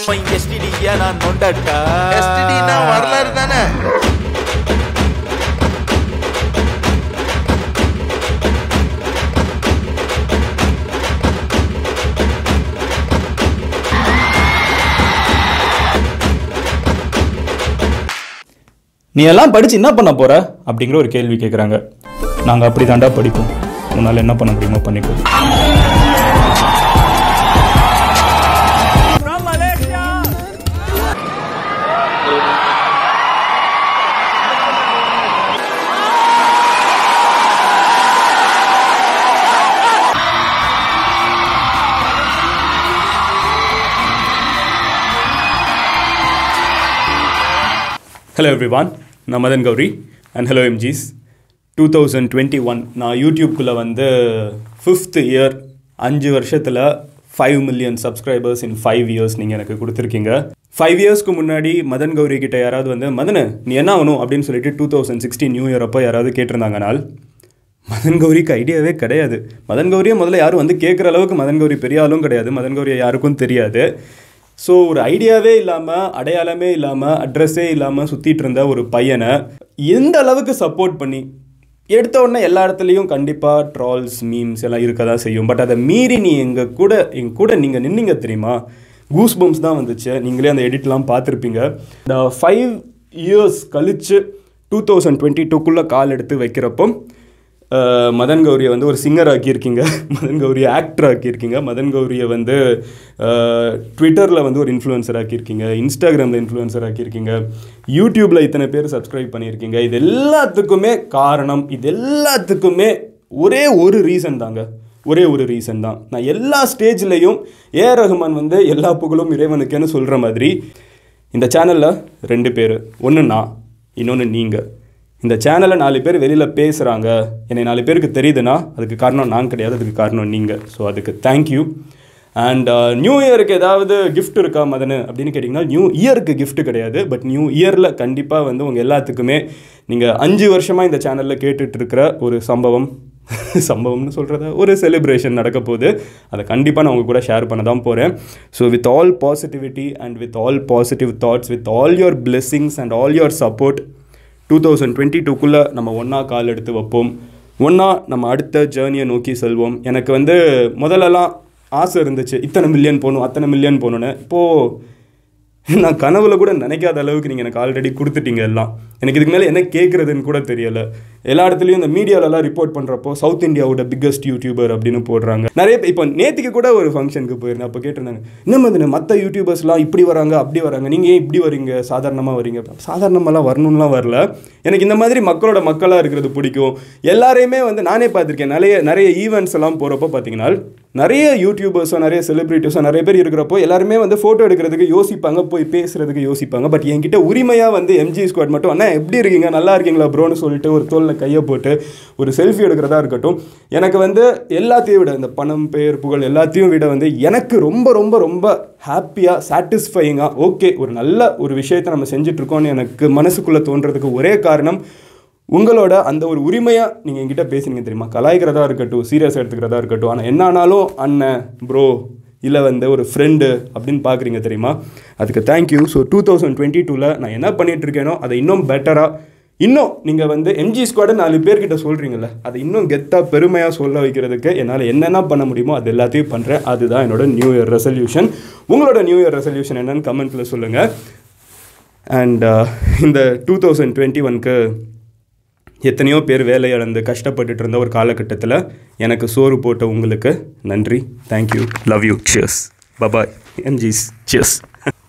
my எஸ்டிடியா நான் நொண்டட்டா எஸ்டிடினா வரலாறு தானே நீ எல்லாம் படிச்சு என்ன பண்ண போற அப்படிங்கிற ஒரு கேள்வி கேட்குறாங்க நாங்கள் அப்படி தாண்டா படிப்போம் உன்னால் என்ன பண்ண முடியுமோ பண்ணிக்கோ ஹலோ எவ்ரிவான் நான் Madan Gowri and hello MGs two thousand twenty one நான் யூடியூப்குள்ளே வந்து ஃபிஃப்த் இயர் அஞ்சு வருஷத்தில் five million subscribers in five years நீங்கள் எனக்கு கொடுத்துருக்கீங்க ஃபைவ் இயர்ஸ்க்கு முன்னாடி மதன் கௌரி கிட்ட யாராவது வந்து மதனு நீ என்ன ஆகணும் அப்படின்னு சொல்லிட்டு two thousand sixteen new year அப்போ யாராவது கேட்டிருந்தாங்கனால் மதன் கௌரிக்கு ஐடியாவே கிடையாது மதன் கௌரியை முதல்ல யாரும் வந்து கேட்குற அளவுக்கு மதன் கௌரி பெரிய ஆளும் கிடையாது மதன் கௌரியை யாருக்கும் தெரியாது ஸோ ஒரு ஐடியாவே இல்லாமல் அடையாளமே இல்லாமல் அட்ரஸே இல்லாமல் சுற்றிட்டு இருந்த ஒரு பையனை எந்த அளவுக்கு சப்போர்ட் பண்ணி எடுத்த உடனே எல்லா இடத்துலையும் கண்டிப்பாக ட்ரால்ஸ் மீம்ஸ் எல்லாம் இருக்க தான் செய்யும் பட் அதை மீறி நீ எங்கள் கூட எங்க கூட நீங்கள் நின்னீங்க தெரியுமா கூஸ் பம்ப்ஸ் தான் வந்துச்சு நீங்களே அந்த எடிட்லாம் பார்த்துருப்பீங்க இந்த ஃபைவ் இயர்ஸ் கழிச்சு டூ தௌசண்ட் டுவெண்ட்டி டூக்குள்ளே கால் எடுத்து வைக்கிறப்போ அஹ், மதன் கௌரியை வந்து ஒரு சிங்கர் ஆக்கியிருக்கீங்க மதன் கௌரியை ஆக்டர் ஆக்கியிருக்கீங்க மதன் கௌரியை வந்து ட்விட்டரில் வந்து ஒரு இன்ஃப்ளூயன்சர் ஆக்கியிருக்கீங்க இன்ஸ்டாகிராமில் இன்ஃப்ளூயன்சர் ஆக்கியிருக்கீங்க யூடியூப்பில் இத்தனை பேர் சப்ஸ்கிரைப் பண்ணியிருக்கீங்க இது எல்லாத்துக்குமே காரணம் இது எல்லாத்துக்குமே ஒரே ஒரு ரீசன் தாங்க ஒரே ஒரு ரீசன் தான் நான் எல்லா ஸ்டேஜ்லேயும் ஏ ரஹ்மான் வந்து எல்லா புகழும் இறைவனுக்குன்னு சொல்கிற மாதிரி இந்த சேனலில் ரெண்டு பேர் ஒன்று நான் இன்னொன்று நீங்கள் இந்த சேனலை நாலு பேர் வெளியில் பேசுகிறாங்க என்னை நாலு பேருக்கு தெரியுதுன்னா அதுக்கு காரணம் நான் கிடையாது அதுக்கு காரணம் நீங்கள் ஸோ அதுக்கு தேங்க்யூ அண்ட் நியூ இயருக்கு ஏதாவது கிஃப்ட் இருக்கா மதனு அப்படின்னு கேட்டிங்கன்னா நியூ இயருக்கு gift கிடையாது பட் நியூ இயரில் கண்டிப்பாக வந்து உங்கள் எல்லாத்துக்குமே நீங்கள் அஞ்சு வருஷமாக இந்த சேனலில் கேட்டுட்டு இருக்கிற ஒரு சம்பவம் சம்பவம்னு சொல்கிறத ஒரு செலிப்ரேஷன் நடக்க போகுது அதை கண்டிப்பாக நான் உங்கள் கூட ஷேர் பண்ண தான் போகிறேன் so with all positivity and with all positive thoughts with all your blessings and all your support two thousand twenty டூக்குள்ளே நம்ம ஒன்றா கால் எடுத்து வைப்போம் ஒன்றா நம்ம அடுத்த ஜேர்னியை நோக்கி செல்வோம் எனக்கு வந்து முதல்லலாம் ஆசை இருந்துச்சு இத்தனை மில்லியன் போகணும் அத்தனை மில்லியன் போகணுன்னு இப்போது நான் கனவுல கூட நினைக்காத அளவுக்கு நீங்கள் எனக்கு ஆல்ரெடி கொடுத்துட்டீங்க எல்லாம் எனக்கு இதுக்கு மேலே என்ன கேட்குறதுன்னு கூட தெரியல எல்லா இடத்துலையும் இந்த மீடியாலலாம் ரிப்போர்ட் பண்ணுறப்போ சவுத் இந்தியாவோட பிக்கஸ்ட் யூடியூபர் அப்படின்னு போடுறாங்க நிறைய பேர் இப்போ நேற்றுக்கு கூட ஒரு ஃபங்க்ஷனுக்கு போயிருந்தேன் அப்போ கேட்டிருந்தாங்க இன்னும் வந்து மற்ற யூடியூபர்ஸ்லாம் இப்படி வராங்க அப்படி வராங்க நீங்கள் ஏன் இப்படி வரீங்க சாதாரணமாக வரீங்க சாதாரணமாலாம் வரணும்லாம் வரல எனக்கு இந்த மாதிரி மக்களோட மக்களாக இருக்கிறது பிடிக்கும் எல்லாரையுமே வந்து நானே பார்த்துருக்கேன் நிறைய நிறைய ஈவெண்ட்ஸ் எல்லாம் போகிறப்போ பார்த்தீங்கன்னா நிறைய யூடியூபர்ஸோ நிறைய செலிபிரிட்டிஸோ நிறைய பேர் இருக்கிறப்போ எல்லாருமே வந்து ஃபோட்டோ எடுக்கிறதுக்கு யோசிப்பாங்க போய் பேசுறதுக்கு யோசிப்பாங்க பட் என்கிட்ட உரிமையாக வந்து எம்ஜி ஸ்குவாட் மட்டும் அண்ணா எப்படி இருக்கீங்க நல்லா இருக்கீங்களா ப்ரோன்னு சொல்லிட்டு ஒரு தோளில் கையை போட்டு ஒரு செல்ஃபி எடுக்கிறதா இருக்கட்டும் எனக்கு வந்து எல்லாத்தையும் விட இந்த பணம் பெயர் புகழ் எல்லாத்தையும் விட வந்து எனக்கு ரொம்ப ரொம்ப ரொம்ப ஹாப்பியாக சாட்டிஸ்ஃபையிங்காக ஓகே ஒரு நல்ல ஒரு விஷயத்தை நம்ம செஞ்சுட்டு இருக்கோம்னு எனக்கு மனசுக்குள்ளே தோன்றதுக்கு ஒரே காரணம் உங்களோட அந்த ஒரு உரிமையாக நீங்கள் என்கிட்ட பேசுனீங்க தெரியுமா கலாய்க்கிறதா இருக்கட்டும் சீரியஸாக எடுத்துக்கிறதா இருக்கட்டும் ஆனால் என்ன ஆனாலும் அண்ணன் ப்ரோ இல்லை வந்து ஒரு ஃப்ரெண்டு அப்படின்னு பார்க்குறீங்க தெரியுமா அதுக்கு thank you so two thousand twenty டூவில் நான் என்ன பண்ணிட்டு இருக்கேனோ அதை இன்னும் பெட்டராக இன்னும் நீங்கள் வந்து எம்ஜி ஸ்குவாட நாலு பேர்கிட்ட சொல்கிறீங்கல்ல அதை இன்னும் கெத்தாக பெருமையாக சொல்ல வைக்கிறதுக்கு என்னால் என்னென்ன பண்ண முடியுமோ அது எல்லாத்தையும் பண்ணுறேன் அதுதான் என்னோட நியூ இயர் ரெசல்யூஷன் உங்களோட நியூ இயர் ரெசல்யூஷன் என்னன்னு கமெண்ட்டில் சொல்லுங்கள் அண்ட் இந்த டூ தௌசண்ட் டுவெண்ட்டி ஒன்க்கு எத்தனையோ பேர் வேலை இழந்து கஷ்டப்பட்டுட்டு இருந்த ஒரு காலகட்டத்தில் எனக்கு சோறு போட்ட உங்களுக்கு நன்றி thank you love you cheers bye bye MGs cheers